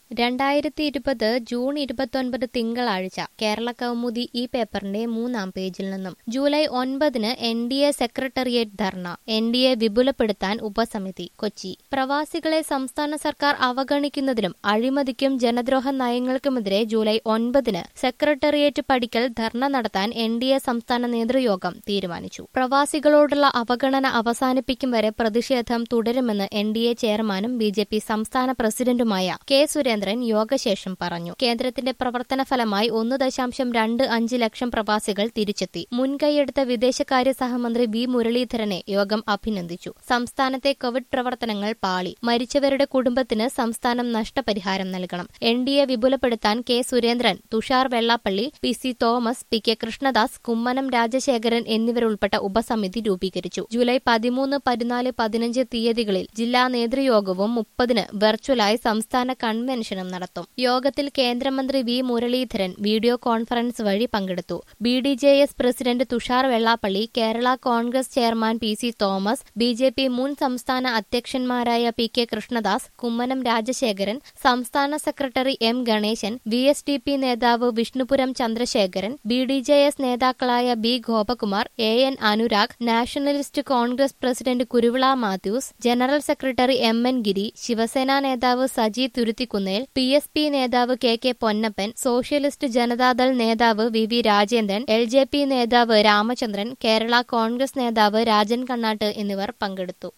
രണ്ടായിരത്തി ഇരുപത് ജൂൺ ഇരുപത്തൊൻപത് തിങ്കളാഴ്ച കേരള കൗമുദി ഈ പേപ്പറിന്റെ മൂന്നാം പേജിൽ നിന്നും ജൂലൈ ഒൻപതിന് N D A secretariat dharna N D A വിപുലപ്പെടുത്താൻ ഉപസമിതി കൊച്ചി പ്രവാസികളെ സംസ്ഥാന സർക്കാർ അവഗണിക്കുന്നതിനും അഴിമതിക്കും ജനദ്രോഹ നയങ്ങൾക്കുമെതിരെ ജൂലൈ ഒൻപതിന് സെക്രട്ടേറിയറ്റ് പടിക്കൽ ധർണ നടത്താൻ എൻ ഡി എ സംസ്ഥാന നേതൃയോഗം തീരുമാനിച്ചു പ്രവാസികളോടുള്ള അവഗണന അവസാനിപ്പിക്കും വരെ പ്രതിഷേധം തുടരുമെന്ന് എൻ ഡി എ ചെയർമാനും ബി ജെ പി സംസ്ഥാന പ്രസിഡന്റുമായ കെ സുരേന്ദ്രൻ യോഗശേഷം പറഞ്ഞു കേന്ദ്രത്തിന്റെ പ്രവർത്തന ഫലമായി ഒന്ന് ദശാംശം രണ്ട് അഞ്ച് ലക്ഷം പ്രവാസികൾ തിരിച്ചെത്തി മുൻകൈയെടുത്ത വിദേശകാര്യ സഹമന്ത്രി വി മുരളീധരനെ യോഗം അഭിനന്ദിച്ചു സംസ്ഥാനത്തെ കോവിഡ് പ്രവർത്തനങ്ങൾ പാളി മരിച്ചവരുടെ കുടുംബത്തിന് സംസ്ഥാനം നഷ്ടപരിഹാരം നൽകണം എൻ ഡി എ വിപുലപ്പെടുത്താൻ K Surendran Thushar Vellappally P C Thomas P K Krishnadas Kummanam Rajasekharan എന്നിവരുൾപ്പെട്ട ഉപസമിതി രൂപീകരിച്ചു ജൂലൈ പതിമൂന്ന് പതിനാല് പതിനഞ്ച് തീയതികളിൽ ജില്ലാ നേതൃയോഗവും മുപ്പതിന് വെർച്വലായി സംസ്ഥാന കൺവെൻഷനും നടത്തും യോഗത്തിൽ കേന്ദ്രമന്ത്രി വി മുരളീധരൻ വീഡിയോ കോൺഫറൻസ് വഴി പങ്കെടുത്തു B D J S president Thushar Vellappally Kerala Congress chairman P C Thomas B J P മുൻ സംസ്ഥാന അധ്യക്ഷന്മാരായ പി കെ കൃഷ്ണദാസ് കുമ്മനം രാജശേഖരൻ സംസ്ഥാന secretary M Ganesan V S D P നേതാവ് Vishnupuram Chandrasekharan B D J S നേതാക്കളായ B Gopakumar A N Anurag Nationalist Congress president Kuruvila Mathews general secretary M N Giri Shiv Sena നേതാവ് Saji Thuruthikunnel P S P നേതാവ് K K Ponnappan socialist Janata Dal നേതാവ് V V Rajendran L J P നേതാവ് രാമചന്ദ്രൻ കേരള കോൺഗ്രസ് നേതാവ് രാജൻ കണ്ണാട്ട് എന്നിവർ പങ്കെടുത്തു